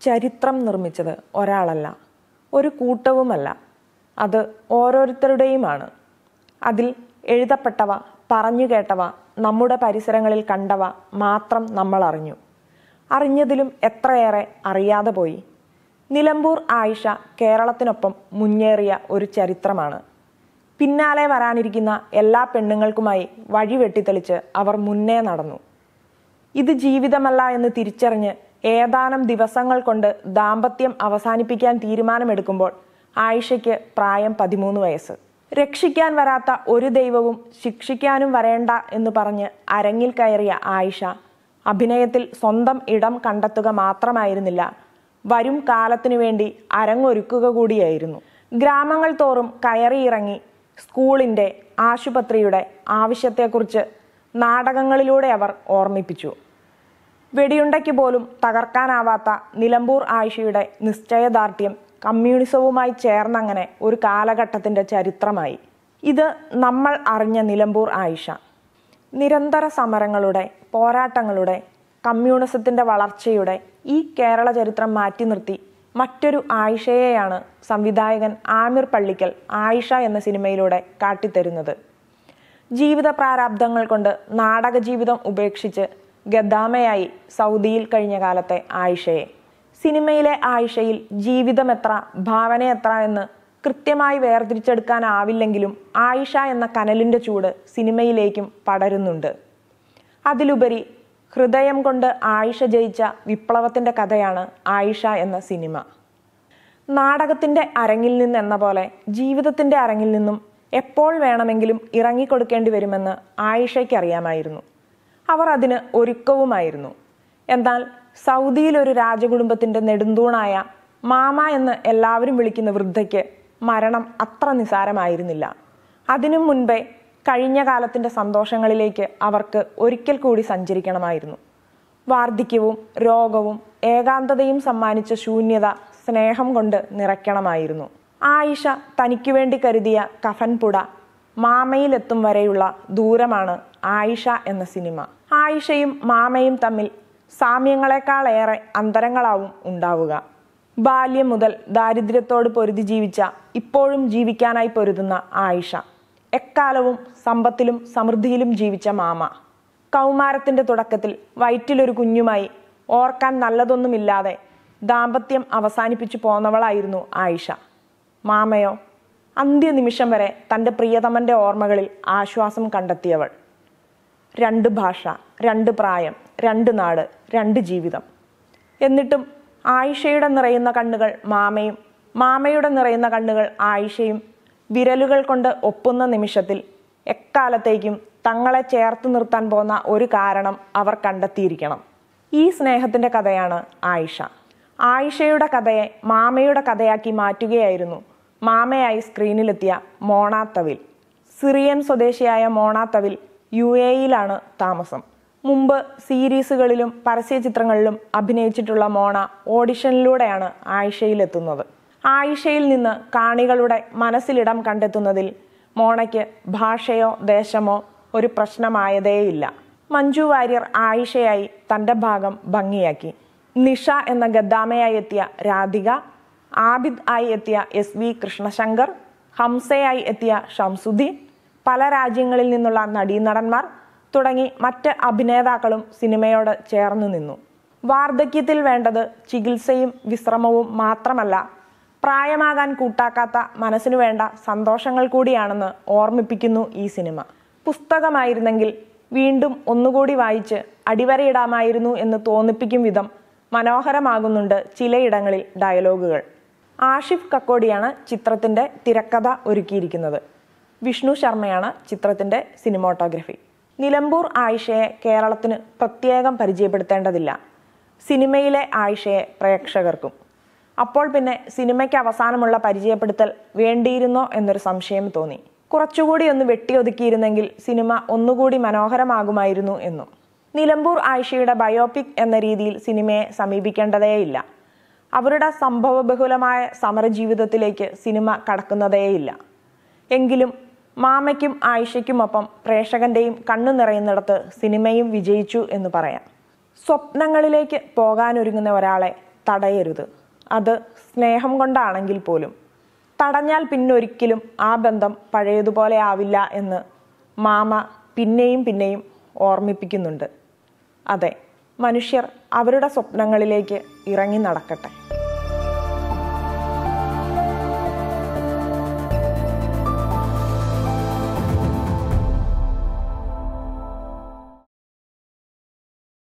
ചരിത്രം നിർമ്മിച്ചത് ഒരാളല്ല ഒരു കൂട്ടവുമല്ല അത് ഓരോരുത്തരുടെയുമാണ് അതിൽ എഴുതപ്പെട്ടവ പറഞ്ഞു കേട്ടവ നമ്മുടെ പരിസരങ്ങളിൽ കണ്ടവ മാത്രം നമ്മൾ അറിഞ്ഞു അറിഞ്ഞതിലും എത്രയേറെ അറിയാതെ പോയി നിലമ്പൂർ ആയിഷ കേരളത്തിനൊപ്പം മുന്നേറിയ ഒരു ചരിത്രമാണ് പിന്നാലെ വരാനിരിക്കുന്ന എല്ലാ പെണ്ണുങ്ങൾക്കുമായി വഴി വെട്ടിത്തെളിച്ച് അവർ മുന്നേ നടന്നു ഇത് ജീവിതമല്ല എന്ന് തിരിച്ചറിഞ്ഞ് ഏതാനും ദിവസങ്ങൾ കൊണ്ട് ദാമ്പത്യം അവസാനിപ്പിക്കാൻ തീരുമാനമെടുക്കുമ്പോൾ ആയിഷയ്ക്ക് പ്രായം പതിമൂന്ന് വയസ്സ് രക്ഷിക്കാൻ വരാത്ത ഒരു ദൈവവും ശിക്ഷിക്കാനും വരേണ്ട എന്ന് പറഞ്ഞ് അരങ്ങിൽ കയറിയ ആയിഷ അഭിനയത്തിൽ സ്വന്തം ഇടം കണ്ടെത്തുക മാത്രമായിരുന്നില്ല വരും കാലത്തിനു വേണ്ടി അരങ്ങൊരുക്കുക കൂടിയായിരുന്നു ഗ്രാമങ്ങൾ തോറും കയറിയിറങ്ങി സ്കൂളിൻ്റെ ആശുപത്രിയുടെ ആവശ്യത്തെക്കുറിച്ച് നാടകങ്ങളിലൂടെ അവർ ഓർമ്മിപ്പിച്ചു വെടിയുണ്ടയ്ക്ക് പോലും തകർക്കാനാവാത്ത നിലമ്പൂർ ആയിഷയുടെ നിശ്ചയദാർഢ്യം കമ്മ്യൂണിസവുമായി ചേർന്നങ്ങനെ ഒരു കാലഘട്ടത്തിന്റെ ചരിത്രമായി ഇത് നമ്മൾ അറിഞ്ഞ നിലമ്പൂർ ആയിഷ നിരന്തര സമരങ്ങളുടെ പോരാട്ടങ്ങളുടെ കമ്മ്യൂണിസത്തിന്റെ വളർച്ചയുടെ ഈ കേരള ചരിത്രം മാറ്റി നിർത്തി മറ്റൊരു ആയിഷയെയാണ് സംവിധായകൻ ആമിർ പള്ളിക്കൽ ആയിഷ എന്ന സിനിമയിലൂടെ കാട്ടിത്തരുന്നത് ജീവിത പ്രാരാബ്ദങ്ങൾ കൊണ്ട് നാടക ജീവിതം ഉപേക്ഷിച്ച് ഗദ്ദാമയായി സൗദിയിൽ കഴിഞ്ഞ കാലത്തെ ആയിഷയെ സിനിമയിലെ ആയിഷയിൽ ജീവിതം എത്ര ഭാവന എത്ര എന്ന് കൃത്യമായി വേർതിരിച്ചെടുക്കാനാവില്ലെങ്കിലും ആയിഷ എന്ന കനലിന്റെ ചൂട് സിനിമയിലേക്കും പടരുന്നുണ്ട് അതിലുപരി ഹൃദയം കൊണ്ട് ആയിഷ ജയിച്ച വിപ്ലവത്തിന്റെ കഥയാണ് ആയിഷ എന്ന സിനിമ നാടകത്തിന്റെ അരങ്ങിൽ നിന്നെന്ന പോലെ ജീവിതത്തിന്റെ അരങ്ങിൽ നിന്നും എപ്പോൾ വേണമെങ്കിലും ഇറങ്ങിക്കൊടുക്കേണ്ടി വരുമെന്ന് ആയിഷയ്ക്ക് അറിയാമായിരുന്നു അവർ അതിന് ഒരുക്കവുമായിരുന്നു എന്നാൽ സൗദിയിൽ ഒരു രാജകുടുംബത്തിന്റെ നെടുന്തൂണായ മാമ എന്ന് എല്ലാവരും വിളിക്കുന്ന വൃദ്ധയ്ക്ക് മരണം അത്ര നിസാരമായിരുന്നില്ല അതിനു മുൻപേ കഴിഞ്ഞ കാലത്തിന്റെ സന്തോഷങ്ങളിലേക്ക് അവർക്ക് ഒരിക്കൽ കൂടി സഞ്ചരിക്കണമായിരുന്നു വാർദ്ധക്യവും രോഗവും ഏകാന്തതയും സമ്മാനിച്ച ശൂന്യത സ്നേഹം കൊണ്ട് നിറയ്ക്കണമായിരുന്നു ആയിഷ തനിക്കു വേണ്ടി കരുതിയ കഫൻപുട മാമയിലെത്തും വരെയുള്ള ദൂരമാണ് ആയിഷ എന്ന സിനിമ ആയിഷയും മാമയും തമ്മിൽ സാമ്യങ്ങളെക്കാളേറെ അന്തരങ്ങളാവും ഉണ്ടാവുക ബാല്യം മുതൽ ദാരിദ്ര്യത്തോട് പൊരുതി ജീവിച്ച ഇപ്പോഴും ജീവിക്കാനായി പൊരുതുന്ന ആയിഷ എക്കാലവും സമ്പത്തിലും സമൃദ്ധിയിലും ജീവിച്ച മാമ കൗമാരത്തിന്റെ തുടക്കത്തിൽ വയറ്റിലൊരു കുഞ്ഞുമായി ഓർക്കാൻ നല്ലതൊന്നുമില്ലാതെ ദാമ്പത്യം അവസാനിപ്പിച്ചു പോന്നവളായിരുന്നു ആയിഷ മാമയോ അന്ത്യനിമിഷം വരെ തൻ്റെ പ്രിയതമന്റെ ഓർമ്മകളിൽ ആശ്വാസം കണ്ടെത്തിയവൾ രണ്ട് ഭാഷ രണ്ട് പ്രായം രണ്ട് നാട് രണ്ട് ജീവിതം എന്നിട്ടും ആയിഷയുടെ നിറയുന്ന കണ്ണുകൾ മാമയും മാമയുടെ നിറയുന്ന കണ്ണുകൾ ആയിഷയും വിരലുകൾ കൊണ്ട് ഒപ്പുന്ന നിമിഷത്തിൽ എക്കാലത്തേക്കും തങ്ങളെ ചേർത്ത് നിർത്താൻ പോന്ന ഒരു കാരണം അവർ കണ്ടെത്തിയിരിക്കണം ഈ സ്നേഹത്തിന്റെ കഥയാണ് ആയിഷ ആയിഷയുടെ കഥയെ മാമയുടെ കഥയാക്കി മാറ്റുകയായിരുന്നു മാമയായി സ്ക്രീനിലെത്തിയ മോണ തവിൽ സിറിയൻ സ്വദേശിയായ മോണ തവിൽ യു എയിലാണ് താമസം മുമ്പ് സീരീസുകളിലും പരസ്യ ചിത്രങ്ങളിലും അഭിനയിച്ചിട്ടുള്ള മോണ ഓഡിഷനിലൂടെയാണ് ആയിഷയിലെത്തുന്നത് ആയിഷയിൽ നിന്ന് കാണികളുടെ മനസ്സിലിടം കണ്ടെത്തുന്നതിൽ മോണയ്ക്ക് ഭാഷയോ ദേശമോ ഒരു പ്രശ്നമായതേയില്ല മഞ്ജു വാര്യർ ആയിഷയായി തൻ്റെ ഭാഗം ഭംഗിയാക്കി നിഷ എന്ന ഗദ്ദാമയായി എത്തിയ രാധിക ആബിദ് ആയി എത്തിയ എസ് വി കൃഷ്ണശങ്കർ ഹംസയായി എത്തിയ ഷംസുദ്ദീൻ പല രാജ്യങ്ങളിൽ നിന്നുള്ള നടീനടന്മാർ തുടങ്ങി മറ്റ് അഭിനേതാക്കളും സിനിമയോട് ചേർന്നു നിന്നു വാർദ്ധക്യത്തിൽ വേണ്ടത് ചികിത്സയും വിശ്രമവും മാത്രമല്ല പ്രായമാകാൻ കൂട്ടാക്കാത്ത മനസ്സിനു വേണ്ട സന്തോഷങ്ങൾ കൂടിയാണെന്ന് ഓർമ്മിപ്പിക്കുന്നു ഈ സിനിമ പുസ്തകമായിരുന്നെങ്കിൽ വീണ്ടും ഒന്നുകൂടി വായിച്ച് അടിവരയിടാമായിരുന്നു എന്ന് തോന്നിപ്പിക്കും വിധം മനോഹരമാകുന്നുണ്ട് ചിലയിടങ്ങളിൽ ഡയലോഗുകൾ ആഷിഫ് കക്കോടിയാണ് ചിത്രത്തിന്റെ തിരക്കഥ ഒരുക്കിയിരിക്കുന്നത് വിഷ്ണു ശർമ്മയാണ് ചിത്രത്തിന്റെ സിനിമോട്ടോഗ്രഫി നിലമ്പൂർ ആയിഷയെ കേരളത്തിന് പ്രത്യേകം പരിചയപ്പെടുത്തേണ്ടതില്ല സിനിമയിലെ ആയിഷയെ പ്രേക്ഷകർക്കും അപ്പോൾ പിന്നെ സിനിമയ്ക്ക് അവസാനമുള്ള പരിചയപ്പെടുത്തൽ വേണ്ടിയിരുന്നോ എന്നൊരു സംശയം തോന്നി കുറച്ചുകൂടി ഒന്ന് വെട്ടിയൊതുക്കിയിരുന്നെങ്കിൽ സിനിമ ഒന്നുകൂടി മനോഹരമാകുമായിരുന്നു എന്നും നിലമ്പൂർ ആയിഷയുടെ ബയോപിക് എന്ന രീതിയിൽ സിനിമയെ സമീപിക്കേണ്ടതേയില്ല അവരുടെ സംഭവബഹുലമായ സമരജീവിതത്തിലേക്ക് സിനിമ കടക്കുന്നതേയില്ല എങ്കിലും മാമയ്ക്കും ആയിഷയ്ക്കുമൊപ്പം പ്രേക്ഷകന്റെയും കണ്ണു നിറയുന്നിടത്ത് സിനിമയും വിജയിച്ചു എന്ന് പറയാം സ്വപ്നങ്ങളിലേക്ക് പോകാനൊരുങ്ങുന്ന ഒരാളെ തടയരുത് അത് സ്നേഹം കൊണ്ടാണെങ്കിൽ പോലും തടഞ്ഞാൽ പിന്നൊരിക്കലും ആ ബന്ധം പഴയതുപോലെ ആവില്ല എന്ന് മാമ പിന്നെയും പിന്നെയും ഓർമ്മിപ്പിക്കുന്നുണ്ട് അതെ മനുഷ്യർ അവരുടെ സ്വപ്നങ്ങളിലേക്ക് ഇറങ്ങി നടക്കട്ടെ